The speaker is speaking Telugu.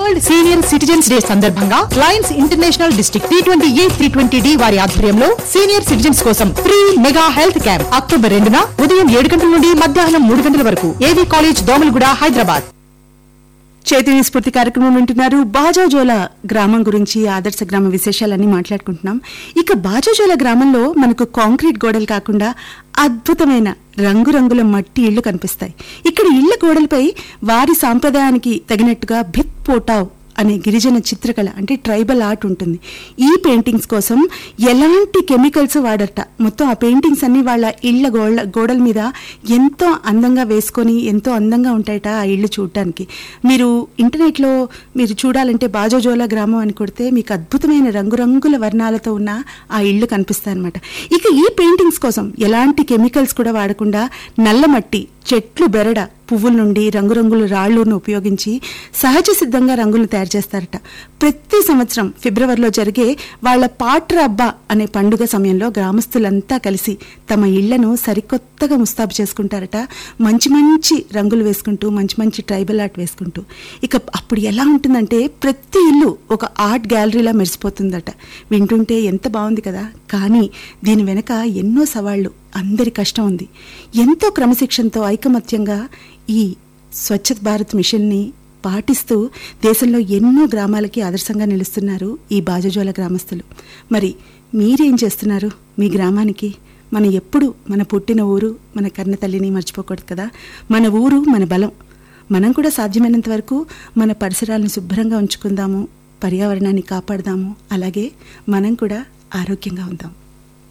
వరల్డ్ సీనియర్ సిటిజన్స్ డే సందర్భంగా lions international district T twenty A three twenty D వారి ఆధ్వర్యంలో సీనియర్ సిటిజన్స్ కోసం free mega health camp October రెండున ఉదయం ఏడు గంటల నుండి మధ్యాహ్నం మూడు గంటల వరకు ఏవీ కాలేజ్ దోమలగూడ హైదరాబాద్ చైతన్య స్ఫూర్తి కార్యక్రమం వింటున్నారు బాజాజోల గ్రామం గురించి ఆదర్శ గ్రామ విశేషాలన్నీ మాట్లాడుకుంటున్నాం ఇక బాజాజోల గ్రామంలో మనకు కాంక్రీట్ గోడలు కాకుండా అద్భుతమైన రంగురంగుల మట్టి ఇళ్లు కనిపిస్తాయి ఇక్కడ ఇళ్ల గోడలపై వారి సాంప్రదాయానికి తగినట్టుగా భిత్ పోటావ్ అనే గిరిజన చిత్రకళ అంటే ట్రైబల్ ఆర్ట్ ఉంటుంది ఈ పెయింటింగ్స్ కోసం ఎలాంటి కెమికల్స్ వాడట మొత్తం ఆ పెయింటింగ్స్ అన్ని వాళ్ళ ఇళ్ల గోడ గోడల మీద ఎంతో అందంగా వేసుకొని ఎంతో అందంగా ఉంటాయట ఆ ఇళ్ళు చూడటానికి మీరు ఇంటర్నెట్లో మీరు చూడాలంటే బాజోజోలా గ్రామం అని కొడితే మీకు అద్భుతమైన రంగురంగుల వర్ణాలతో ఉన్న ఆ ఇళ్ళు కనిపిస్తాయి అనమాట ఇక ఈ పెయింటింగ్స్ కోసం ఎలాంటి కెమికల్స్ కూడా వాడకుండా నల్ల మట్టి చెట్లు బెరడ పువ్వుల నుండి రంగురంగుల రాళ్లను ఉపయోగించి సహజ సిద్ధంగా రంగులు తయారు చేస్తారట ప్రతి సంవత్సరం ఫిబ్రవరిలో జరిగే వాళ్ళ పాట్ర అబ్బా అనే పండుగ సమయంలో గ్రామస్తులంతా కలిసి తమ ఇళ్లను సరికొత్తగా ముస్తాబు చేసుకుంటారట మంచి మంచి రంగులు వేసుకుంటూ మంచి మంచి ట్రైబల్ ఆర్ట్ వేసుకుంటూ ఇక అప్పుడు ఎలా ఉంటుందంటే ప్రతి ఇల్లు ఒక ఆర్ట్ గ్యాలరీలా మెరిసిపోతుందట వింటుంటే ఎంత బాగుంది కదా కానీ దీని వెనక ఎన్నో సవాళ్లు అందరి కష్టం ఉంది ఎంతో క్రమశిక్షణతో ఐకమత్యంగా ఈ స్వచ్ఛ భారత్ మిషన్ని పాటిస్తూ దేశంలో ఎన్నో గ్రామాలకి ఆదర్శంగా నిలుస్తున్నారు ఈ బాజజోల గ్రామస్తులు మరి మీరేం చేస్తున్నారు మీ గ్రామానికి మనం ఎప్పుడు మన పుట్టిన ఊరు మన కన్న తల్లిని మర్చిపోకూడదు కదా మన ఊరు మన బలం మనం కూడా సాధ్యమైనంత వరకు మన పరిసరాలను శుభ్రంగా ఉంచుకుందాము పర్యావరణాన్ని కాపాడదాము అలాగే మనం కూడా ఆరోగ్యంగా ఉందాం